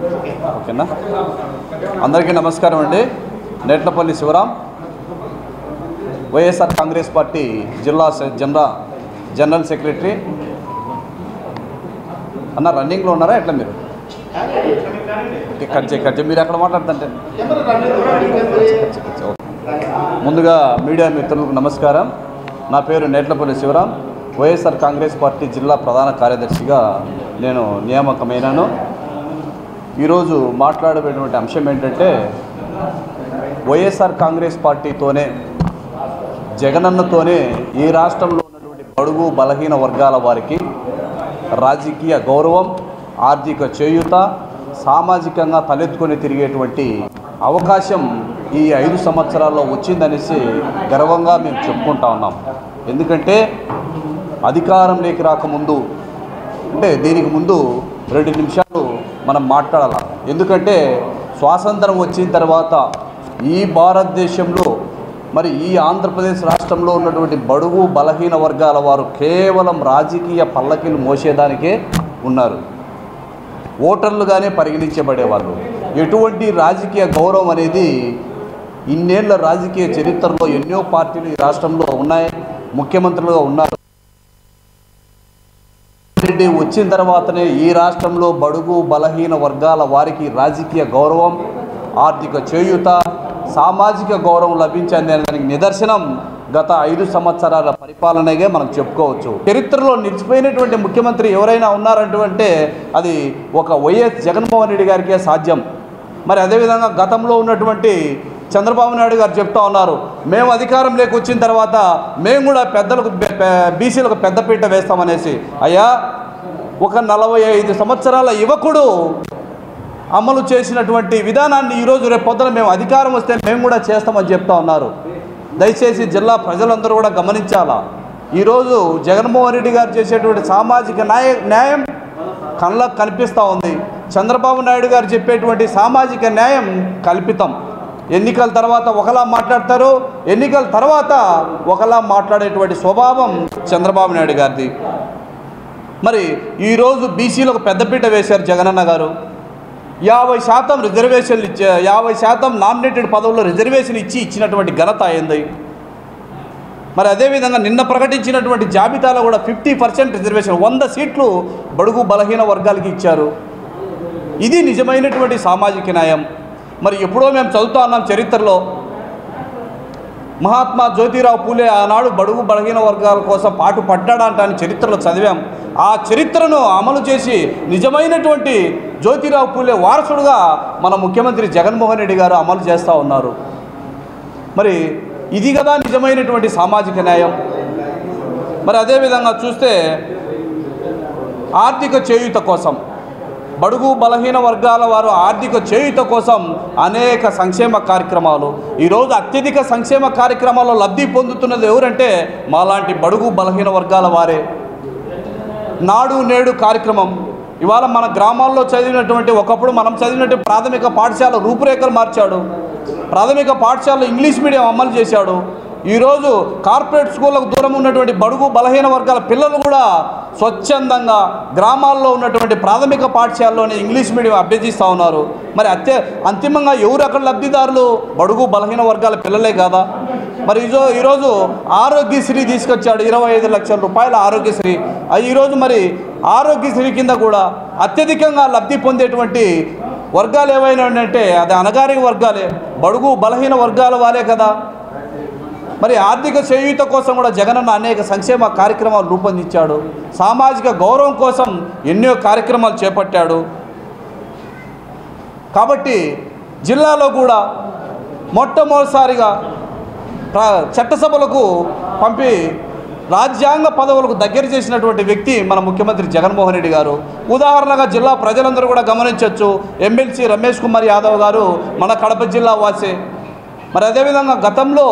ఓకేనా అందరికీ నమస్కారం అండి నేట్లపల్లి శివరాం వైఎస్ఆర్ కాంగ్రెస్ పార్టీ జిల్లా సె- జనరా జనరల్ సెక్రటరీ అన్న రన్నింగ్లో ఉన్నారా ఎట్లా మీరు ఓకే కట్ చేయి కట్ చేయి మీరు ఎక్కడ మాట్లాడుతుంటే ముందుగా మీడియా మిత్రులకు నమస్కారం నా పేరు నేట్లపల్లి శివరాం వైఎస్ఆర్ కాంగ్రెస్ పార్టీ జిల్లా ప్రధాన కార్యదర్శిగా నేను నియామకమైనాను ఈరోజు మాట్లాడబడినటువంటి అంశం ఏంటంటే వైఎస్ఆర్ కాంగ్రెస్ పార్టీతోనే జగనన్నతోనే ఈ రాష్ట్రంలో ఉన్నటువంటి బడుగు బలహీన వర్గాల వారికి రాజకీయ గౌరవం ఆర్థిక చేయూత సామాజికంగా తలెత్తుకొని తిరిగేటువంటి అవకాశం ఈ ఐదు సంవత్సరాల్లో వచ్చిందనేసి గర్వంగా మేము చెప్పుకుంటా ఉన్నాం ఎందుకంటే అధికారంలోకి రాకముందు అంటే దీనికి ముందు రెండు నిమిషాలు మనం మాట్లాడాలి ఎందుకంటే స్వాతంత్రం వచ్చిన తర్వాత ఈ భారతదేశంలో మరి ఈ ఆంధ్రప్రదేశ్ రాష్ట్రంలో ఉన్నటువంటి బడుగు బలహీన వర్గాల వారు కేవలం రాజకీయ పల్లకిలు మోసేదానికే ఉన్నారు ఓటర్లుగానే పరిగణించబడేవాళ్ళు ఎటువంటి రాజకీయ గౌరవం అనేది ఇన్నేళ్ల రాజకీయ చరిత్రలో ఎన్నో పార్టీలు ఈ రాష్ట్రంలో ఉన్నాయి ముఖ్యమంత్రులుగా ఉన్నారు రెడ్డి వచ్చిన తర్వాతనే ఈ రాష్ట్రంలో బడుగు బలహీన వర్గాల వారికి రాజకీయ గౌరవం ఆర్థిక చేయూత సామాజిక గౌరవం లభించింది అనే దానికి నిదర్శనం గత ఐదు సంవత్సరాల పరిపాలనగా మనం చెప్పుకోవచ్చు చరిత్రలో నిలిచిపోయినటువంటి ముఖ్యమంత్రి ఎవరైనా ఉన్నారంటే అది ఒక వైఎస్ జగన్మోహన్ రెడ్డి గారికే సాధ్యం మరి అదేవిధంగా గతంలో ఉన్నటువంటి చంద్రబాబు నాయుడు గారు చెప్తా ఉన్నారు మేము అధికారంలోకి వచ్చిన తర్వాత మేము కూడా పెద్దలకు బె- పె- బీసీలకు పెద్దపీట వేస్తామనేసి అయ్యా ఒక నలభై ఐదు సంవత్సరాల యువకుడు అమలు చేసినటువంటి విధానాన్ని ఈరోజు రేపు పొద్దున మేము అధికారం వస్తే మేము కూడా చేస్తామని చెప్తా ఉన్నారు దయచేసి జిల్లా ప్రజలందరూ కూడా గమనించాలా ఈరోజు జగన్మోహన్ రెడ్డి గారు చేసేటువంటి సామాజిక న్యాయ న్యాయం కళ్ళకు కనిపిస్తూ ఉంది చంద్రబాబు నాయుడు గారు చెప్పేటువంటి సామాజిక న్యాయం కల్పితం ఎన్నికల తర్వాత ఒకలా మాట్లాడతారు ఎన్నికల తర్వాత ఒకలా మాట్లాడేటువంటి స్వభావం చంద్రబాబు నాయుడు గారిది మరి ఈరోజు బీసీలకు పెద్దపీట వేశారు జగనన్న గారు యాభై శాతం రిజర్వేషన్లు ఇచ్చే యాభై శాతం నామినేటెడ్ పదవుల్లో రిజర్వేషన్ ఇచ్చి ఇచ్చినటువంటి ఘనత అయింది మరి అదేవిధంగా నిన్న ప్రకటించినటువంటి జాబితాలో కూడా ఫిఫ్టీ పర్సెంట్ రిజర్వేషన్ వంద సీట్లు బడుగు బలహీన వర్గాలకి ఇచ్చారు ఇది నిజమైనటువంటి సామాజిక న్యాయం మరి ఎప్పుడో మేము చదువుతా ఉన్నాం చరిత్రలో మహాత్మా జ్యోతిరావు పూలే ఆనాడు బడుగు బలహీన వర్గాల కోసం పాటు పడ్డాడంట అని చరిత్రలో చదివాం ఆ చరిత్రను అమలు చేసి నిజమైనటువంటి జ్యోతిరావు పూలే వారసుడుగా మన ముఖ్యమంత్రి జగన్మోహన్ రెడ్డి గారు అమలు చేస్తూ ఉన్నారు మరి ఇది కదా నిజమైనటువంటి సామాజిక న్యాయం మరి అదేవిధంగా చూస్తే ఆర్థిక చేయూత కోసం బడుగు బలహీన వర్గాల వారు ఆర్థిక చేయూత కోసం అనేక సంక్షేమ కార్యక్రమాలు ఈరోజు అత్యధిక సంక్షేమ కార్యక్రమాల్లో లబ్ధి పొందుతున్నది ఎవరంటే మాలాంటి బడుగు బలహీన వర్గాల వారే నాడు నేడు కార్యక్రమం ఇవాళ మన గ్రామాల్లో చదివినటువంటి ఒకప్పుడు మనం చదివినట్టు ప్రాథమిక పాఠశాల రూపురేఖలు మార్చాడు ప్రాథమిక పాఠశాలలో ఇంగ్లీష్ మీడియం అమలు చేశాడు ఈరోజు కార్పొరేట్ స్కూళ్ళకు దూరం ఉన్నటువంటి బడుగు బలహీన వర్గాల పిల్లలు కూడా స్వచ్ఛందంగా గ్రామాల్లో ఉన్నటువంటి ప్రాథమిక పాఠశాలలోనే ఇంగ్లీష్ మీడియం అభ్యసిస్తూ ఉన్నారు మరి అత్య అంతిమంగా ఎవరు అక్కడ లబ్ధిదారులు బడుగు బలహీన వర్గాల పిల్లలే కాదా మరి ఈజో ఈరోజు ఆరోగ్యశ్రీ తీసుకొచ్చాడు ఇరవై ఐదు లక్షల రూపాయల ఆరోగ్యశ్రీ ఆ ఈరోజు మరి ఆరోగ్యశ్రీ కింద కూడా అత్యధికంగా లబ్ధి పొందేటువంటి వర్గాలు ఏవైనా అంటే అది అనగారిక వర్గాలే బడుగు బలహీన వర్గాల వారే కదా మరి ఆర్థిక చేయూత కోసం కూడా జగనన్న అనేక సంక్షేమ కార్యక్రమాలు రూపొందించాడు సామాజిక గౌరవం కోసం ఎన్నో కార్యక్రమాలు చేపట్టాడు కాబట్టి జిల్లాలో కూడా మొట్టమొదటిసారిగా ప్ర- చట్టసభలకు పంపి రాజ్యాంగ పదవులకు దగ్గర చేసినటువంటి వ్యక్తి మన ముఖ్యమంత్రి జగన్మోహన్ రెడ్డి గారు ఉదాహరణగా జిల్లా ప్రజలందరూ కూడా గమనించవచ్చు ఎమ్మెల్సీ రమేష్ కుమార్ యాదవ్ గారు మన కడప జిల్లా వాసే మరి అదేవిధంగా గతంలో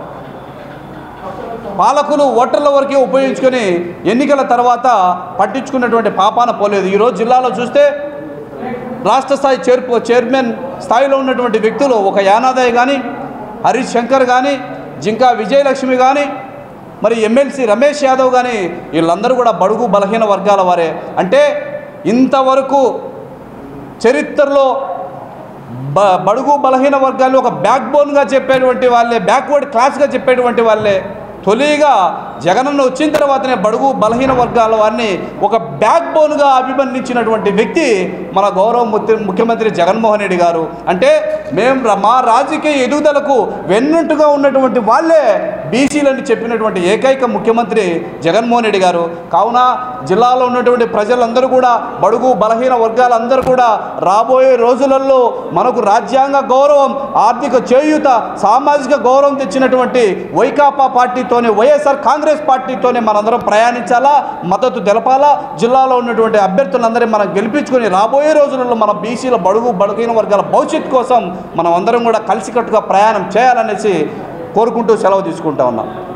పాలకులు ఓటర్ల వరకే ఉపయోగించుకొని ఎన్నికల తర్వాత పట్టించుకున్నటువంటి పాపాన పోలేదు ఈరోజు జిల్లాలో చూస్తే రాష్ట్ర స్థాయి చైర్పు చైర్మన్ స్థాయిలో ఉన్నటువంటి వ్యక్తులు ఒక యానాదయ్య కానీ హరీష్ శంకర్ కానీ జింకా విజయలక్ష్మి కానీ మరి ఎమ్మెల్సీ రమేష్ యాదవ్ కానీ వీళ్ళందరూ కూడా బడుగు బలహీన వర్గాల వారే అంటే ఇంతవరకు చరిత్రలో బ బడుగు బలహీన వర్గాలు ఒక బ్యాక్ బోన్గా చెప్పేటువంటి వాళ్ళే బ్యాక్వర్డ్ క్లాస్గా చెప్పేటువంటి వాళ్ళే తొలిగా జగనన్న వచ్చిన తర్వాతనే బడుగు బలహీన వర్గాల వారిని ఒక బ్యాక్ బోన్గా అభివర్ణించినటువంటి వ్యక్తి మన గౌరవ ముఖ్య- ముఖ్యమంత్రి జగన్మోహన్ రెడ్డి గారు అంటే మేము ర- మా రాజకీయ ఎదుగుదలకు వెన్నుంటుగా ఉన్నటువంటి వాళ్ళే బీసీలని చెప్పినటువంటి ఏకైక ముఖ్యమంత్రి జగన్మోహన్ రెడ్డి గారు కావున జిల్లాలో ఉన్నటువంటి ప్రజలందరూ కూడా బడుగు బలహీన వర్గాలందరూ కూడా రాబోయే రోజులలో మనకు రాజ్యాంగ గౌరవం ఆర్థిక చేయూత సామాజిక గౌరవం తెచ్చినటువంటి వైకాపా పార్టీతోనే వైఎస్ఆర్ కాంగ్రెస్ పార్టీతోనే మనందరం ప్రయాణించాలా మద్దతు తెలపాలా జిల్లాలో ఉన్నటువంటి అభ్యర్థులందరినీ మనం గెలిపించుకొని రాబోయే రోజులలో మన బీసీల బడుగు బలహీన వర్గాల భవిష్యత్తు కోసం మనం అందరం కూడా కలిసికట్టుగా ప్రయాణం చేయాలనేసి కోరుకుంటూ సెలవు తీసుకుంటా ఉన్నాం